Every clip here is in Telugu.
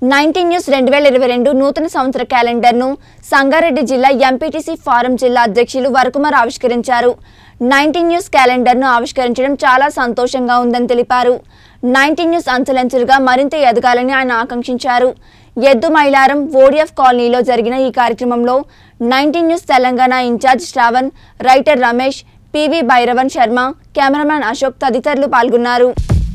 నైన్టీన్ న్యూస్ రెండు వేల ఇరవై రెండు నూతన సంవత్సర క్యాలెండర్ను సంగారెడ్డి జిల్లా ఎంపీటీసీ ఫారం జిల్లా అధ్యక్షులు వరకుమార్ ఆవిష్కరించారు నైన్టీన్ న్యూస్ క్యాలెండర్ను ఆవిష్కరించడం చాలా సంతోషంగా ఉందని తెలిపారు నైన్టీన్ న్యూస్ అంచెలంచెలుగా మరింత ఎదగాలని ఆయన ఆకాంక్షించారు ఎద్దు మైలారం ఓడిఎఫ్ కాలనీలో జరిగిన ఈ కార్యక్రమంలో nineteen news Telangana incharge Shravan writer Ramesh PV Bhairavan Sharma cameraman Ashok తదితరులు పాల్గొన్నారు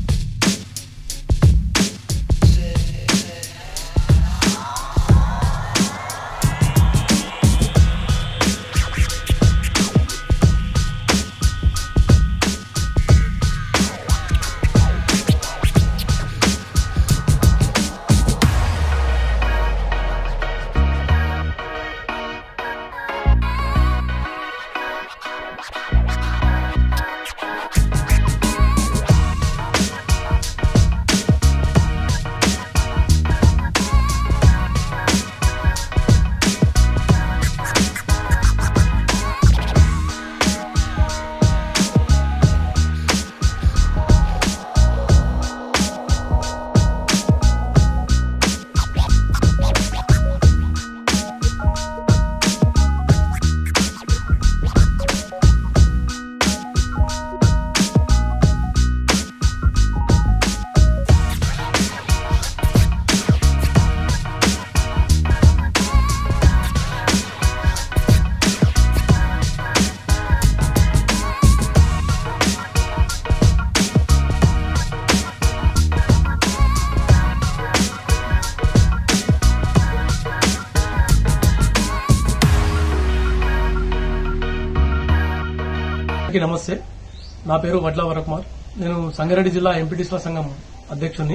అందరికీ నమస్తే నా పేరు వడ్ల వరకుమార్ నేను సంగారెడ్డి జిల్లా ఎంపీటీసీల సంఘం అధ్యక్షుడిని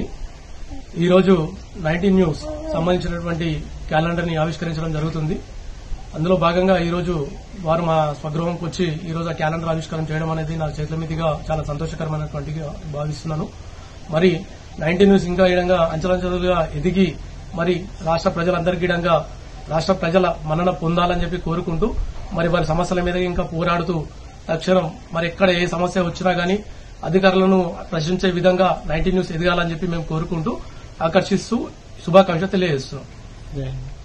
ఈ రోజు నైన్టీన్ న్యూస్ సంబంధించినటువంటి క్యాలెండర్ ని ఆవిష్కరించడం జరుగుతుంది అందులో భాగంగా ఈ రోజు వారు మా స్వగృహంకి వచ్చి ఈ రోజు ఆ క్యాలెండర్ ఆవిష్కరణ చేయడం అనేది నా చేతుల మీదుగా చాలా సంతోషకరమైనటువంటి భావిస్తున్నాను మరి నైన్టీన్ న్యూస్ ఇంకా ఈ విధంగా అంచెలంచెలుగా ఎదిగి మరి రాష్ట్ర ప్రజలందరికీ ఈ విధంగా రాష్ట్ర ప్రజల మన్నన పొందాలని చెప్పి కోరుకుంటూ మరి వారి సమస్యల మీద ఇంకా పోరాడుతూ తక్షణం మరి ఎక్కడ ఏ సమస్య వచ్చినా గానీ అధికారులను ప్రశ్నించే విధంగా నైన్టీన్ న్యూస్ ఎదగాలని చెప్పి మేము కోరుకుంటూ ఆకర్షిస్తూ శుభాకాంక్షలు తెలియజేస్తున్నాం